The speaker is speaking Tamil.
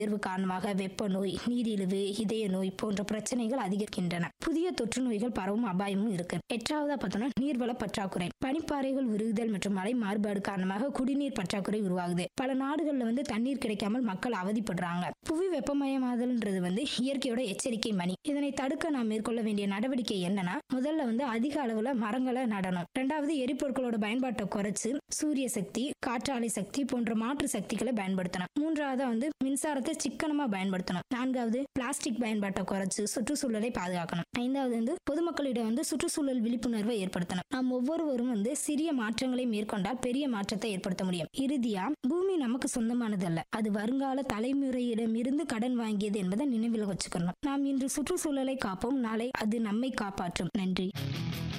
உயர்வு காரணமாக வெப்ப நோய் நீரிழிவு இதய நோய் போன்ற பிரச்சனைகள் அதிகரிக்கின்றன புதிய தொற்று நோய்கள் பரவும் அபாயமும் இருக்கு எட்டாவதா பார்த்தோம்னா நீர்வள பற்றாக்குறை பனிப்பாறைகள் உருகுதல் மற்றும் மழை மாறுபாடு காரணமாக குடிநீர் பற்றாக்குறை உருவாகுது பல நாடுகள்ல வந்து தண்ணீர் கிடைக்காமல் மக்கள் அவதிப்படுறாங்க புவி வெப்பமயமாதல்ன்றது வந்து இயற்கையோட எச்சரிக்கை மணி இதனை தடுக்க நாம் மேற்கொள்ள வேண்டிய நடவடிக்கை என்னன்னா முதல்ல வந்து அதிக அளவுல மரங்களை நடணும் ரெண்டாவது எரிபொருட்களோட பயன்பாட்டை குறைச்சு சூரிய சக்தி காற்றாலை சக்தி போன்ற மாற்று சக்திகளை பயன்படுத்தணும் மூன்றாவது வந்து மின்சாரத்தை சிக்கனமா பயன்படுத்தணும் நான்காவது பிளாஸ்டிக் பயன்பாட்டை குறைச்சு சுற்றுச்சூழலை பாதுகாக்கணும் ஐந்தாவது வந்து பொதுமக்களிடம் வந்து சுற்றுச்சூழல் விழிப்புணர்வை ஏற்படுத்தணும் நாம் ஒவ்வொருவரும் வந்து சிறிய மாற்றங்களை மேற்கொண்டால் பெரிய மாற்றத்தை ஏற்படுத்த முடியும் இறுதியா பூமி நமக்கு சொந்தமானதல்ல அது வருங்கால தலைமுறையிடமிருந்து கடன் வாங்கியது என்பதை நினைவில் வச்சுக்கணும் நாம் இன்று சுற்றுச்சூழலை காப்போம் நாளை அது நம்மை காப்பாற்றும் நன்றி